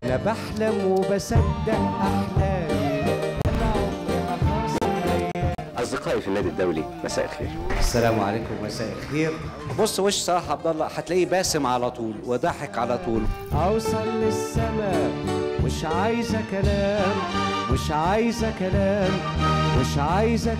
انا بحلم وبصدق احلامي انا عمري ما خاصم ايام أصدقائي في النادي الدولي مساء الخير السلام عليكم مساء الخير بص وش صلاح عبد الله هتلاقيه باسم على طول وضحك على طول اوصل للسماء مش عايزه كلام مش عايزه كلام مش عايزه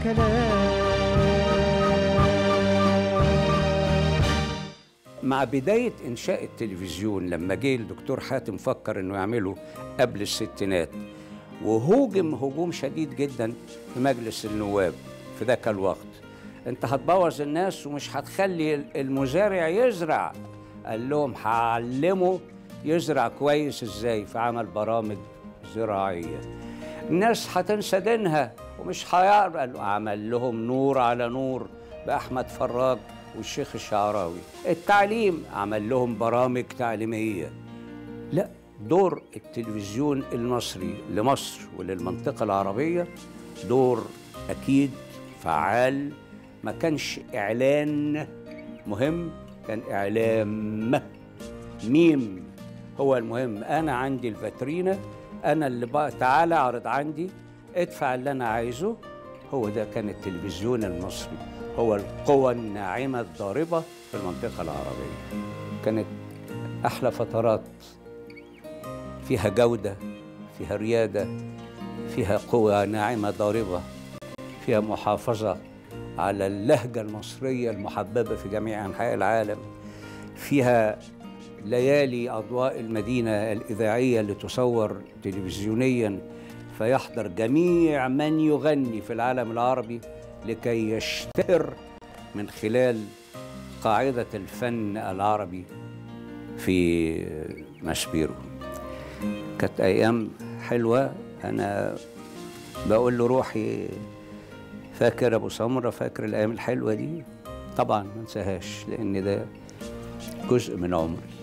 كلام مع بداية إنشاء التلفزيون لما جه الدكتور حاتم فكر إنه يعمله قبل الستينات وهوجم هجوم شديد جدا في مجلس النواب في ذاك الوقت أنت هتبوظ الناس ومش هتخلي المزارع يزرع قال لهم هعلمه يزرع كويس إزاي فعمل برامج زراعية الناس هتنسى دينها ومش هيعرف قال له عمل لهم نور على نور بأحمد فراج والشيخ الشعراوي التعليم عمل لهم برامج تعليمية لا دور التلفزيون المصري لمصر وللمنطقة العربية دور أكيد فعال ما كانش إعلان مهم كان إعلام ميم هو المهم أنا عندي الفاترينا أنا اللي بقى تعالى اعرض عندي ادفع اللي أنا عايزه هو ده كان التلفزيون المصري هو القوى الناعمة الضاربة في المنطقة العربية كانت أحلى فترات فيها جودة فيها ريادة فيها قوة ناعمة ضاربة فيها محافظة على اللهجة المصرية المحببة في جميع أنحاء العالم فيها ليالي أضواء المدينة الإذاعية اللي تصور تلفزيونيا فيحضر جميع من يغني في العالم العربي لكي يشتهر من خلال قاعدة الفن العربي في مسبيرو كانت أيام حلوة أنا بقول له روحي فاكر أبو سمرة فاكر الأيام الحلوة دي طبعا ما انساهاش لأن ده جزء من عمري